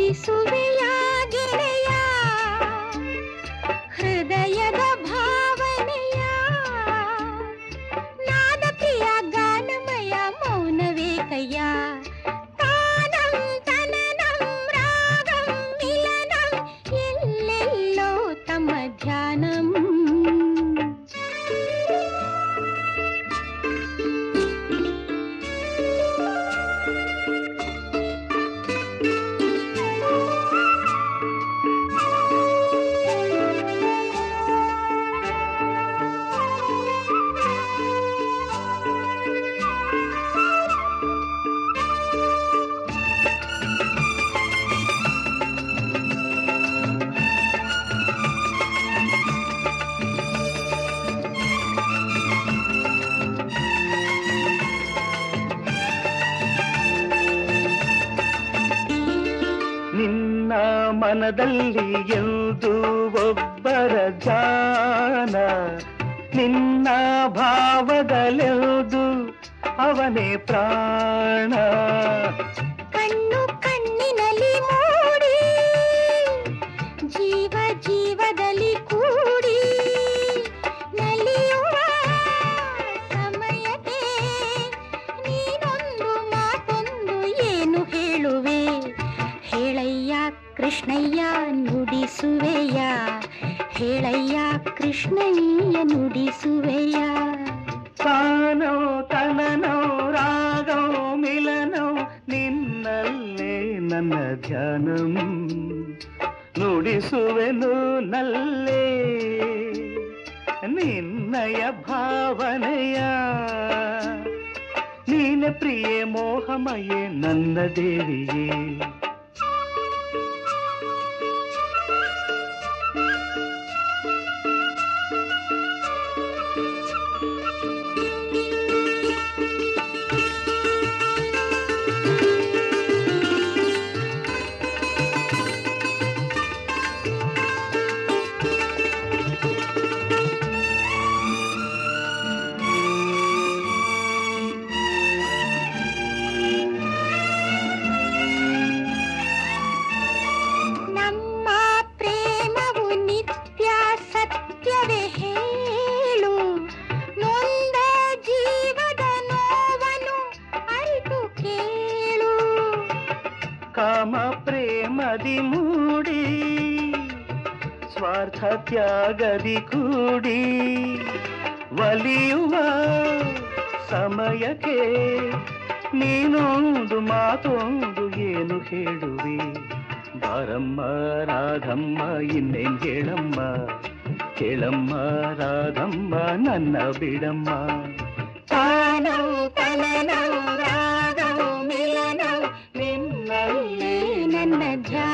ನುಡಿಸುವೆಯ ಗೆಳೆಯ ಹೃದಯದ ಭಾವನೆಯ ನಾದ ಪ್ರಿಯ ಗಾನಮಯ ಮೌನವೇ ಕಯ್ಯ ತಾನಂ ತನನಂ ರಾಗಂ ಮಿಲನಂ ಎಲ್ಲೆಲ್ಲೋ ತಮ್ಮ ಧ್ಯಾನಂ ನಿನ್ನ ಮನದಲ್ಲಿ ಎಂದು ಒಬ್ಬರ ಜಾನ ನಿನ್ನ ಭಾವದಲ್ಲೆವುದು ಅವನೇ ಪ್ರಾಣ ಕಣ್ಣು ಕಣ್ಣಿನಲ್ಲಿ ಮೂಡಿ ಜೀವ ಜೀವದಲ್ಲಿ ಕೂಡಿ ನಲಿಯುವ ಸಮಯಕ್ಕೆ ನೀನೊಂದು ಮಾತೊಂದು ಏನು ಹೇಳುವೆ ಹೇಳಯ್ಯ ಕೃಷ್ಣಯ್ಯ ನುಡಿಸುವೆಯ ಹೇಳಯ್ಯ ಕೃಷ್ಣಯ್ಯ ನುಡಿಸುವೆಯ ತಾನೋ ತನನೋ ರಾಗೋ ಮಿಲನೋ ನಿನ್ನಲ್ಲೇ ನನ್ನ ಧ್ಯಾನಂ ನುಡಿಸುವೆನು ನಲ್ಲೇ ನಿನ್ನಯ ಭಾವನೆಯ ನೀನ ಪ್ರಿಯೆ ಮೋಹಮಯೇ ನನ್ನ ದೇವಿಯೇ ನಮ್ಮ ಪ್ರೇಮವು ನಿತ್ಯ ಸತ್ಯವೇ ಹೇಳು ನೊಂದ ಜೀವದ ನೋವನ್ನು ಅರಿತು ಕೇಳು ಕಾಮ ಪ್ರೇಮದಿ ಮೂಡಿ ಸ್ವಾರ್ಥ ತ್ಯಾಗದಿ ಕೂಡಿ ಒಲಿಯುವ ಸಮಯಕ್ಕೆ ನೀನೊಂದು ಮಾತೊಂದು ಏನು ಹೇಳುವೆ ಬಾರಮ್ಮ ರಾಧಮ್ಮ ಇನ್ನೇನ್ ಹೇಳಮ್ಮ ಕೇಳಮ್ಮ ರಾಧಮ್ಮ ನನ್ನ ಬಿಡಮ್ಮ ತಾನೋ ತನನೋ ರಾಗೋ ಮಿಲನೋ ನಿನ್ನಲ್ಲೇ ನನ್ನ ಧ್ಯಾನ